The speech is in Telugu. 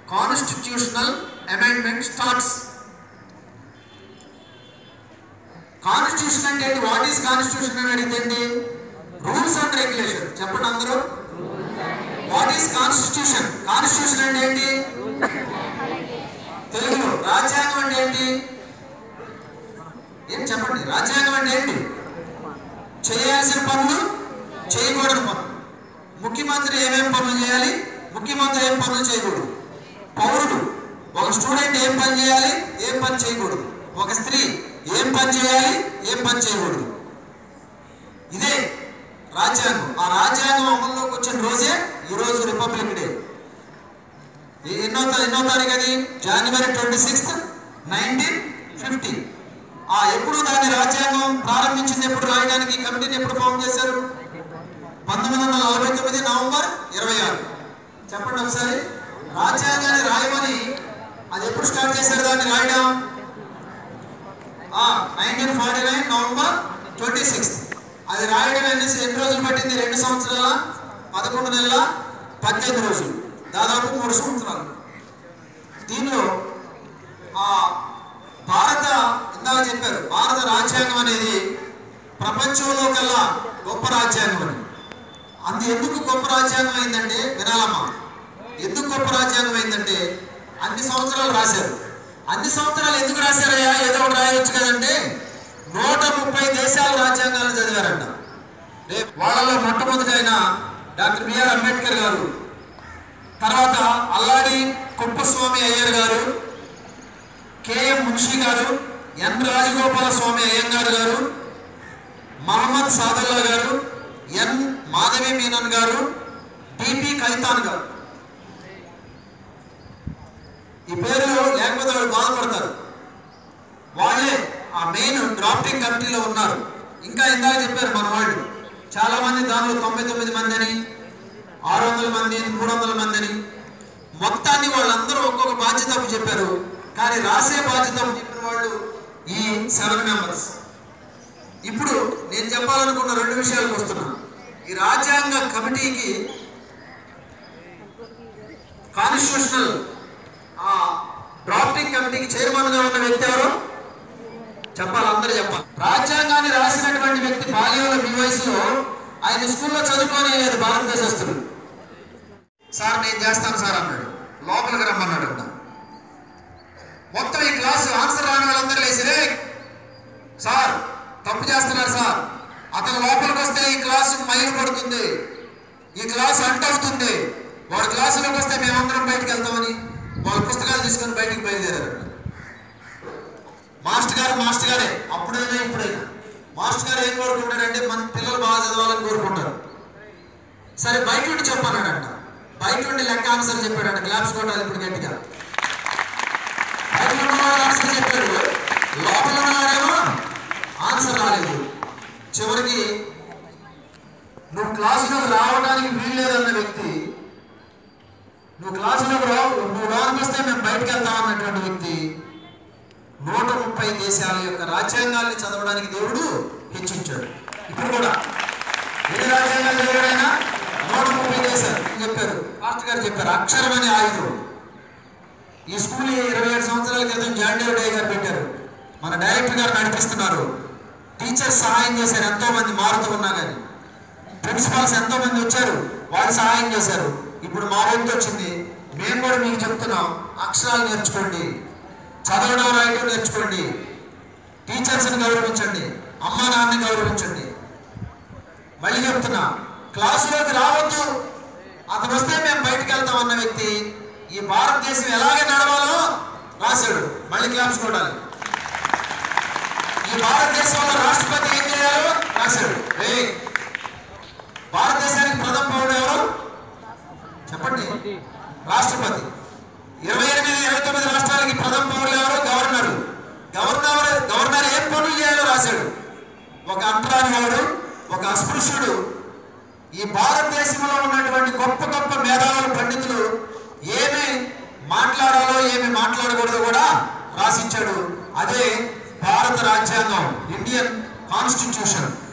కాన్స్టిట్యూషనల్ అమెండ్మెంట్ స్టార్ట్స్ కాన్స్టిట్యూషన్ అంటే ఏంటి వాట్ ఈస్ కాన్స్టిట్యూషన్ అని అడిగితే రూల్స్ అండ్ రెగ్యులేషన్ చెప్పండి అందరూ వాట్ ఈస్ కాన్స్టిట్యూషన్ కాన్స్టిట్యూషన్ అంటే ఏంటి తెలుగులో రాజ్యాంగం అంటే ఏంటి ఏం చెప్పండి రాజ్యాంగం అంటే ఏంటి చేయాల్సిన పనులు చేయకూడని పనులు ముఖ్యమంత్రి ఏమేం పనులు చేయాలి ముఖ్యమంత్రి ఏం పనులు చేయకూడదు పౌరుడు ఒక స్టూడెంట్ ఏం పని చేయాలి ఏం పని చేయకూడదు ఒక స్త్రీ ఏం పని చేయాలి ఏం పని చేయకూడదు ఇదే రాజ్యాంగం ఆ రాజ్యాంగం అమల్లోకి వచ్చిన రోజే ఈరోజు రిపబ్లిక్ డే ఏ- ఎన్నో తా- ఎన్నో తారీఖు అది జనవరి ట్వంటీ సిక్స్త్ నైన్టీన్ ఫిఫ్టీ ఆ ఎప్పుడు దాని రాజ్యాంగం ప్రారంభించింది ఎప్పుడు రాయడానికి ఈ కమిటీని ఎప్పుడు ఫామ్ చేశారు పంతొమ్మిది వందల నలభై తొమ్మిది నవంబర్ ఇరవై ఆరు చెప్పండి ఒకసారి రాజ్యాంగాన్ని రాయమని అది ఎప్పుడు స్టార్ట్ చేశారు దాన్ని రాయడం nineteen forty nine November twenty sixth అది రాయడం ఎన్ని ఎన్ని రోజులు పట్టింది రెండు సంవత్సరాల పదకొండు నెలల పద్దెనిమిది రోజులు దాదాపు మూడు సంవత్సరాలు దీనిలో ఆ భారత ఇందాక చెప్పారు భారత రాజ్యాంగం అనేది ప్రపంచంలో కల్లా గొప్ప రాజ్యాంగం అని అందు ఎందుకు గొప్ప రాజ్యాంగం అయిందంటే వినాలమ్మా ఎందుకు గొప్ప రాజ్యాంగం అయిందంటే అన్ని సంవత్సరాలు రాశారు అన్ని సంవత్సరాలు ఎందుకు రాశారయ్యా ఏదో ఒకటి రాయొచ్చు కదంటే నూట ముప్పై దేశాల రాజ్యాంగాలను చదివారంట రేపు వాళ్ళలో మొట్టమొదటి ఆయన డాక్టర్ బిఆర్ అంబేద్కర్ గారు తర్వాత అల్లాడి కుప్పస్వామి అయ్యర్ గారు కేఎం మున్షి గారు ఎన్ రాజగోపాల స్వామి అయ్యంగార్ గారు మహమ్మద్ సాదల్లా గారు ఎన్ మాధవి మీనన్ గారు టిపి కైతాన్ గారు ఈ పేర్లు లేకపోతే వాళ్ళు బాధపడతారు వాళ్ళే ఆ మెయిన్ డ్రాఫ్టింగ్ కమిటీలో ఉన్నారు ఇంకా ఇందాక చెప్పారు మన వాళ్ళు చాలా మంది దానిలో తొంభై తొమ్మిది మంది అని ఆరు వందల మంది మూడు వందల మంది అని మొత్తాన్ని వాళ్ళందరూ ఒక్కొక్క బాధ్యత అప్పు చెప్పారు కానీ రాసే బాధ్యత అప్పు చెప్పిన వాళ్ళు ఈ సెవెన్ మెంబర్స్ ఇప్పుడు నేను చెప్పాలనుకున్న రెండు విషయాలకు వస్తున్నా ఈ రాజ్యాంగ కమిటీకి కాన్స్టిట్యూషనల్ ఆ డ్రాఫ్టింగ్ కమిటీకి చైర్మన్ గా ఉన్న వ్యక్తి ఎవరు చెప్పాలి అందరూ చెప్పాలి రాజ్యాంగాన్ని రాసినటువంటి వ్యక్తి బాల్యంలో మీ వయసులో ఆయన స్కూల్లో చదువుకొని లేదు భారతదేశస్తుడు సార్ నేను చేస్తాను సార్ అన్నాడు లోపలికి రమ్మన్నాడు అంట మొత్తం ఈ క్లాసు ఆన్సర్ రాని వాళ్ళందరూ లేచిరే సార్ తప్పు చేస్తున్నారు సార్ అతను లోపలికి వస్తే ఈ క్లాసు మైలు పడుతుంది ఈ క్లాసు అంటవుతుంది వాడు క్లాసులోకి వస్తే మేమందరం బయటికి వెళ్తామని వాళ్ళ పుస్తకాలు తీసుకొని బయటికి బయలుదేరారు మాస్టర్ గారు మాస్టర్ గారే అప్పుడైనా ఇప్పుడైనా మాస్టర్ గారు ఏం కోరుకుంటారంటే మన పిల్లలు బాగా చదవాలని కోరుకుంటారు సరే బయట నుండి చెప్పన్నాడంట బయట నుండి లెక్క ఆన్సర్ చెప్పాడంట క్లాప్స్ కొట్టాలి ఇప్పుడు గట్టిగా బయట ఉన్నవాడు ఆన్సర్ చెప్పాడు లోపల ఉన్నవాడేమో ఆన్సర్ రాలేదు చివరికి నువ్వు క్లాసులోకి రావడానికి వీల్లేదన్న వ్యక్తి నువ్వు క్లాసులోకి రావు నువ్వు లోనికి వస్తే మేము బయటకు వెళ్తాం అన్నటువంటి వ్యక్తి నూట ముప్పై దేశాల యొక్క రాజ్యాంగాల్ని చదవడానికి దేవుడు హెచ్చించాడు ఇప్పుడు కూడా ఎన్ని రాజ్యాంగాలు చదివాడైనా నూట ముప్పై దేశాలు చెప్పారు మాస్టర్ గారు చెప్పారు అక్షరం అనే ఆయుధం ఈ స్కూల్ ఇరవై ఏడు సంవత్సరాల క్రితం జాండేవ్ డే గారు పెట్టారు మన డైరెక్టర్ గారు నడిపిస్తున్నారు టీచర్స్ సహాయం చేశారు ఎంతో మంది మారుతూ ఉన్నా కానీ ప్రిన్సిపాల్స్ ఎంతో మంది వచ్చారు వాళ్ళు సహాయం చేశారు ఇప్పుడు మా వంతు వచ్చింది మేము కూడా మీకు చెప్తున్నాం అక్షరాలు నేర్చుకోండి చదవడం రాయడం నేర్చుకోండి టీచర్స్ని గౌరవించండి అమ్మా నాన్నని గౌరవించండి మళ్ళీ చెప్తున్నా క్లాసులోకి రావద్దు అతను వస్తే మేము బయటికి వెళ్తాం అన్న వ్యక్తి ఈ భారతదేశం ఎలాగే నడవాలో రాశాడు మళ్ళీ క్లాప్స్ కొట్టాలి ఈ భారతదేశంలో రాష్ట్రపతి ఏం చేయాలో రాశాడు రే భారతదేశానికి ప్రథమ పౌరుడు ఎవరు చెప్పండి రాష్ట్రపతి ఇరవై ఎనిమిది ఇరవై తొమ్మిది రాష్ట్రాలకి ప్రథమ పౌరులు ఎవరు గవర్నర్ గవర్నర్ గవర్నర్ ఏం పనులు చేయాలో రాశాడు ఒక అంటరాని వాడు ఒక అస్పృశ్యుడు ఈ భారతదేశంలో ఉన్నటువంటి గొప్ప గొప్ప మేధావులు పండితులు ఏమి మాట్లాడాలో ఏమి మాట్లాడకూడదో కూడా రాసిచ్చాడు అదే భారత రాజ్యాంగం ఇండియన్ కాన్స్టిట్యూషన్